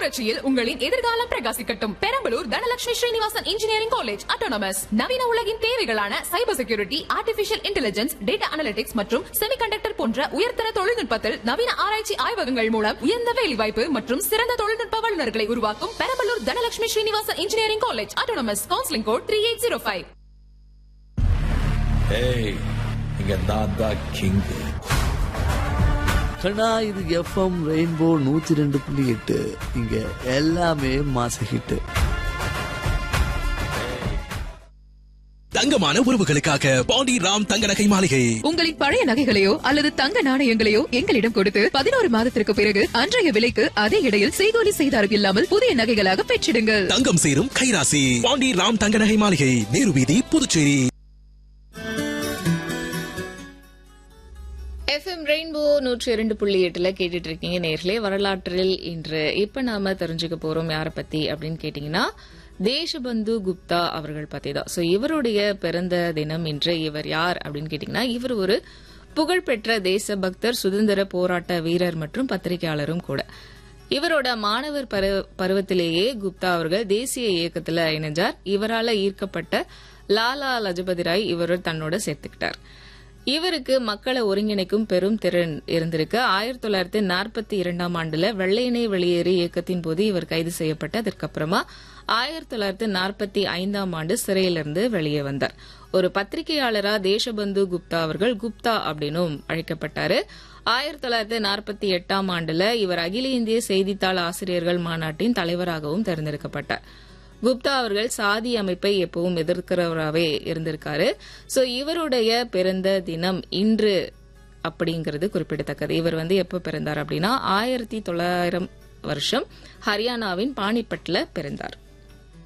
புரட்சியில் உங்களின் எதிர்காலம் பிரகாசிக்கட்டும் Perambalur Dhanalakshmi Srinivasan engineering college autonomous நவீன உலகின் தேவைகளான cyber security artificial intelligence data analytics மற்றும் செமிகண்டக்டர் போன்ற உயர்தர தொழில்நுட்பத்தில் நவீன ஆராய்ச்சி ஆய்வகங்கள் மூலம் உயர்ந்த வேலைவாய்ப்பு மற்றும் சிறந்த தொழில்நுட்ப வல்லுநர்களை உருவாக்கும் Perambalur Dhanalakshmi Srinivasan engineering college autonomous counselling code three eight zero five ஏய் இங்க நான் தான் கிங் கண்ணா இது எஃப்எம் ரெயின்போ நூத்தி ரெண்டு புள்ளி எட்டு இங்க எல்லாமே மாச ஹிட் தங்கமான உறவுகளுக்காக பாண்டி ராம் தங்க நகை மாளிகை உங்களின் பழைய நகைகளையோ அல்லது தங்க நாணயங்களையோ எங்களிடம் கொடுத்து பதினோரு மாதத்திற்கு பிறகு அன்றைய விலைக்கு அதே இடையில் செய்கூலி செய்தாரம் இல்லாமல் புதிய நகைகளாக பெற்றிடுங்கள் தங்கம் சேரும் கைராசி பாண்டி ராம் தங்க நகை மாளிகை நேரு வீதி புதுச்சேரி எஃப்எம் ரெயின்போ நூற்றி இரண்டு புள்ளி எட்டுல கேட்டுட்டு இருக்கீங்க நேர்களே வரலாற்றில் இன்று இப்ப நாம தெரிஞ்சுக்க போறோம் யாரை பத்தி அப்படின்னு கேட்டீங்கன்னா தேசபந்து குப்தா அவர்கள் பத்தி தான் ஸோ இவருடைய பிறந்த தினம் இன்று இவர் யார் அப்படின்னு கேட்டீங்கன்னா இவர் ஒரு புகழ்பெற்ற தேசபக்தர் சுதந்திர போராட்ட வீரர் மற்றும் பத்திரிகையாளரும் கூட இவரோட மாணவர் பரு- பருவத்திலேயே குப்தா அவர்கள் தேசிய இயக்கத்துல இணைஞ்சார் இவரால ஈர்க்கப்பட்ட லாலா லஜபதி ராய் இவர் தன்னோட சேர்த்துக்கிட்டார் இவருக்கு மக்களை ஒருங்கிணைக்கும் பெரும் திறன் இருந்திருக்கு ஆயிரத்தி தொள்ளாயிரத்தி நாற்பத்தி இரண்டாம் ஆண்டுல வெள்ளையனே வெளியேறு இயக்கத்தின் போது இவர் கைது செய்யப்பட்டு அதற்கப்புறமா ஆயிரத்தி தொள்ளாயிரத்தி நாற்பத்தி ஐந்தாம் ஆண்டு சிறையிலிருந்து வெளியே வந்தார் ஒரு பத்திரிகையாளரா தேசபந்து குப்தா அவர்கள் குப்தா அப்படின்னும் அழைக்கப்பட்டாரு ஆயிரத்தி தொள்ளாயிரத்தி நாற்பத்தி எட்டாம் ஆண்டுல இவர் அகில இந்திய செய்தித்தாள் ஆசிரியர்கள் மாநாட்டின் தலைவராகவும் தேர்ந்தெடுக்கப்பட்டார் குப்தா அவர்கள் சாதி அமைப்பை எப்பவும் எதிர்க்கிறவராகவே இருந்திருக்காரு சோ இவருடைய பிறந்த தினம் இன்று அப்படிங்கிறது குறிப்பிடத்தக்கது இவர் வந்து எப்ப பிறந்தார் அப்படின்னா ஆயிரத்தி தொள்ளாயிரம் வருஷம் ஹரியானாவின் பானிபட்ல பிறந்தார்